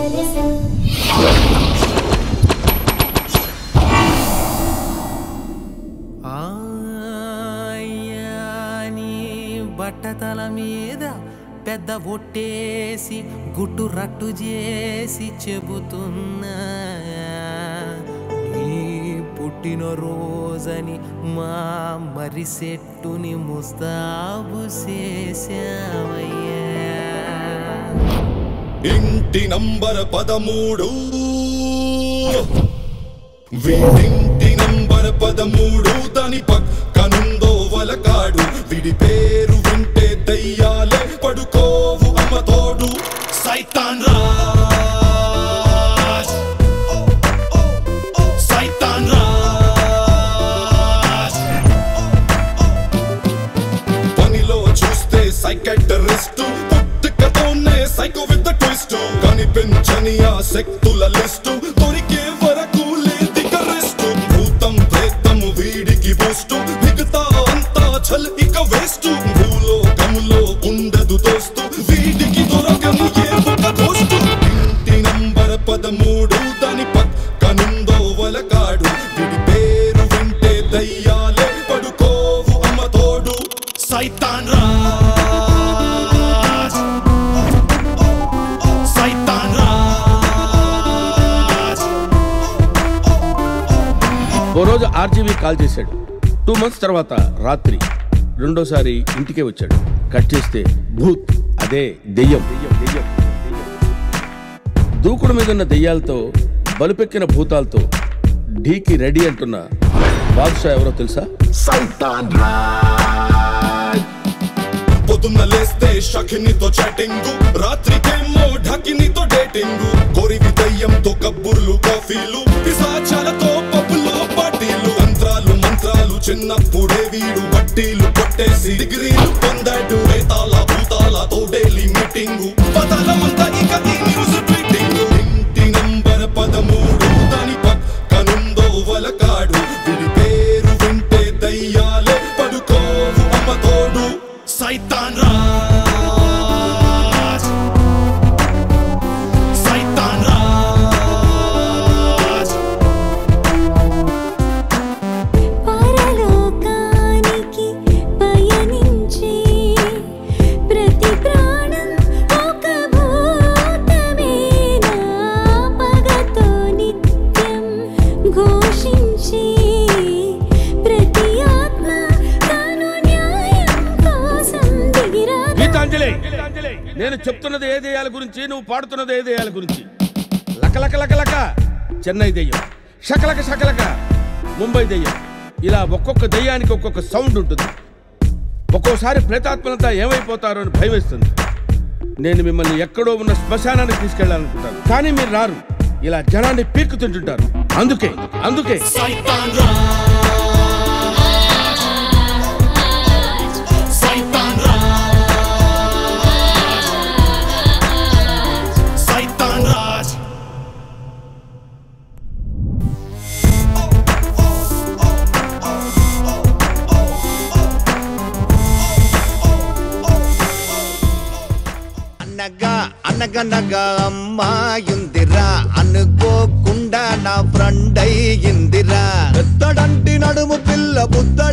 ఆయాని బట్టతల మీద పెద్ద ఒట్టేసి గుట్టు రట్టు చేసి చెబుతున్నా నీ పుట్టిన రోజని మా మరి సెట్టుని ముస్తాబు చేసావయ్యా ఇంటి నంబర్ పదమూడు వీడింటి నంబర్ పదమూడు దాని పక్కనుందో వలకాడు విడి పేరు వింటే దయ్యాలే పడుకోవు అమ్మతోడు సైతాన్ రాజ్ సైతాన్ రాజ్ పనిలో చూస్తే సైకెటరిస్ట్ పుట్టుకతోనే సైకో విత్ ట్విస్ట్ కనిపించని ఆ శక్తుల లిస్టు దొరికే వరకు లేదిక రెస్ట్ భూతం ప్రేతం వీడికి బూస్టు మిగతా అంతా చల్ ఇక వేస్ట్ భూలోకములో ఉండదు దోస్తు వీడికి దొరకని ఏ ఒక దోస్తు ఇంటి నంబర్ పదమూడు దాని పక్కనుందో వలకాడు విడి పేరు వింటే దయ్యాలే పడుకోవు అమ్మతోడు సైతాన్ రాజ్ సైతాన్ రాజ్ ఓ రోజు ఆర్జీవి కాల్ చేశాడు టూ మంత్స్ తర్వాత రాత్రి రెండోసారి ఇంటికే వచ్చాడు కట్ చేస్తే భూత్ అదే దెయ్యం దెయ్యం దెయ్యం దెయ్యం. దూకుడు మీద ఉన్న దెయ్యాలతో బలుపెక్కిన భూతాలతో ఢీకి రెడీ అంటున్న బాదుషా ఎవరో తెలుసా సైతాన్ రాజ్ పొద్దున్న లేస్తే షకినితో చాటింగ్ రాత్రికేమో ఢకినితో డేటింగ్ కొరివి దయ్యంతో కబ్బుర్లు కాఫీలు పిశాచాలతో పబ్బులో పార్టీలు తంత్రాలు మంత్రాలు చిన్నప్పుడే వీడు బట్టీలు కొట్టేసి డిగ్రీలు పొందాడు వేతాల భూతాలతో డైలీ మీటింగ్ పదాలమంతా ఇక ఈ న్యూస్ ట్వీటింగ్ ఇంటి నంబర్ పదమూడు దాని పక్కనుందో వలకాడు విడి పేరు వింటే దయ్యాలే పడుకోవు అమ్మతోడు సైతాన్ రాజ్ సైతాన్ రాజ్ పరలోకానికి పయనించే ప్రతి ప్రాణం ఒక భూతమేనా పగతో నిత్యం ఘోషించే ప్రతి ఆత్మ తను న్యాయం కోసం దిగిరా గీతాంజలి నేను చెప్తున్నది ఏ దెయ్యాల గురించి నువ్వు పాడుతున్నది ఏ దెయ్యాల గురించి లకలక లకలక చెన్నై దెయ్యం షకలక షకలక ముంబై దెయ్యం ఇలా ఒక్కొక్క దెయ్యానికి ఒక్కొక్క సౌండ్ ఉంటుంది ఒక్కోసారి ప్రేతాత్మలంతా ఏమైపోతారో అని భయం వేస్తుంది నేను మిమ్మల్ని ఎక్కడో ఉన్న శ్మశానానికి తీసుకెళ్ళాలనుకుంటాను కానీ మీరు రారు ఇలా జనాన్ని పీక్కు తింటుంటారు అందుకే అందుకే సైతాన్ రాజ్ సైతాన్ రాజ్ సైతాన్ రాజ్ అనగా అనగనగా అమ్మాయుందిరా అనుకోకుండా నా ఫ్రెండ్ అయ్యిందిరా పెద్దడంటి నడుము పిల్ల బుద్ధ